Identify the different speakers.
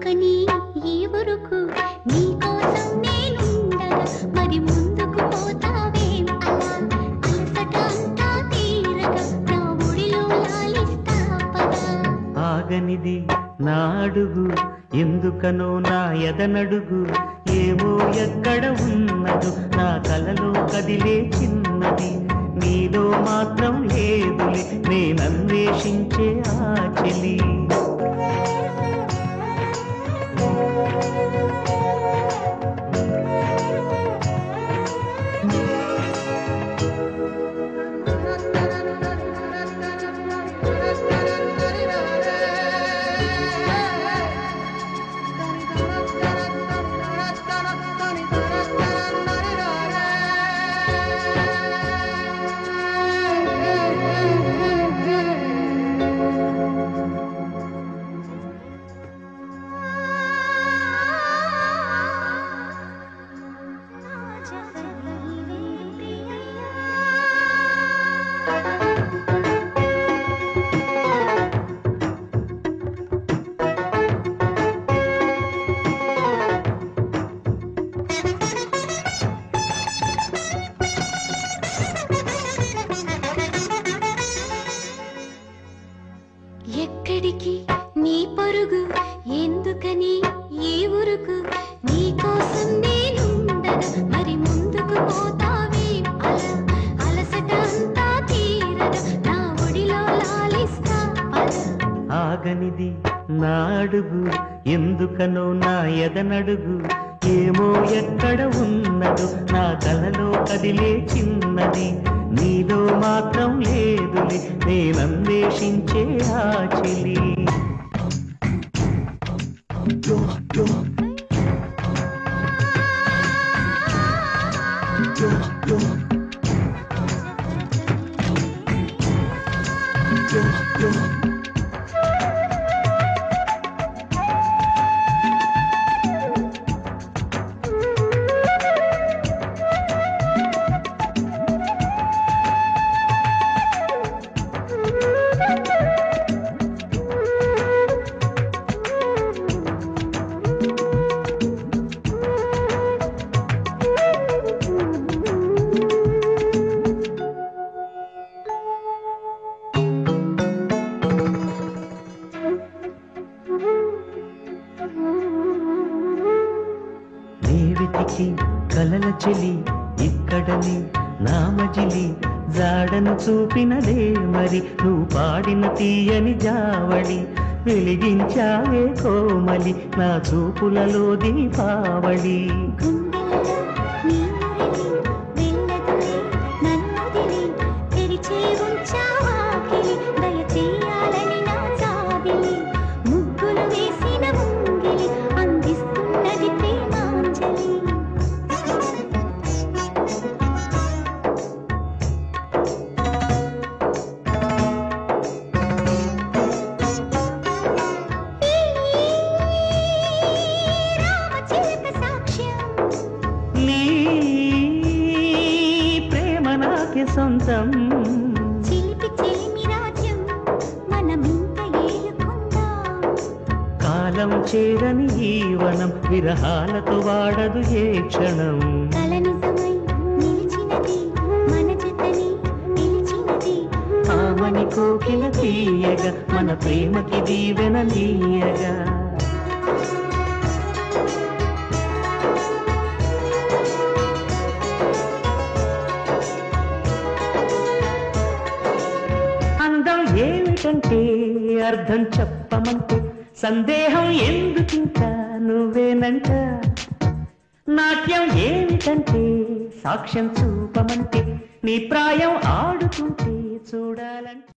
Speaker 1: ఎందుకని ఈ ఊరుకు నీ కోసం నేనుండగా మరి ముందుకు పోతావేం అలా అలసట అంతా తీరగా నా ఒడిలో లాలిస్తా పదా
Speaker 2: ఆగనిది నా అడుగు ఎందుకనో నా ఎదనడుగు ఏమో ఎక్కడ ఉన్నదో నా కలలో కదిలే చిన్నది నీలో మాత్రం లేదులే నేనన్వేషించే ఆ చెలి
Speaker 1: ఎక్కడికి నీ పరుగు ఎందుకని ఈ ఊరుకు నీ కోసం నేనుండగా మరి ముందుకు పోతావే అలా అలసట అంతా తీరగా నా ఒడిలో లాలిస్తా పద
Speaker 2: ఆగనిది నా అడుగు ఎందుకనో నా ఎదనడుగు ఏమో ఎక్కడ ఉన్నదో నా కలలో కదిలే చిన్నది నీలో మాత్రం లేదులే నేనన్వేషించే ఆ చెలి దేవితికి కలల చెలి ఇక్కడని నామజిలి జాడను చూపినదే మరి నువ్వు పాడిన తీయని జావళి వెలిగించావే కోమలి నా చూపులలో దీపావళి
Speaker 1: గుండెల్లో నీ మురిమి వెళ్ళదులే నన్నొదిలి తెరిచే ఉంచావాకిలి దయచేయాలని నా జాబిలి ముగ్గులు వేసిన ముంగిలి అందిస్తున్నది ప్రేమాంజలి రామచిలక సాక్ష్యం
Speaker 2: నీ ప్రేమ నాకే సొంతం
Speaker 1: చిలిపి చెలిమి రాజ్యం మనమింత ఏలుకుందాం
Speaker 2: కాలం చేరని ఈ వనం విరహాలతో వాడదు ఏ క్షణం
Speaker 1: కల నిజమై నిలిచినది మన జతని నిలిచినది
Speaker 2: ఆమని కోకిల తీయగా మన ప్రేమకి దీవెన నీయగా అందం ఏమిటంటే అర్థం చెప్పమంటే సందేహం ఎందుకింకా నువ్వేనంట నాట్యం ఏమిటంటే సాక్ష్యం చూపమంటే నీ ప్రాయం ఆడుతుంటే చూడాలంటే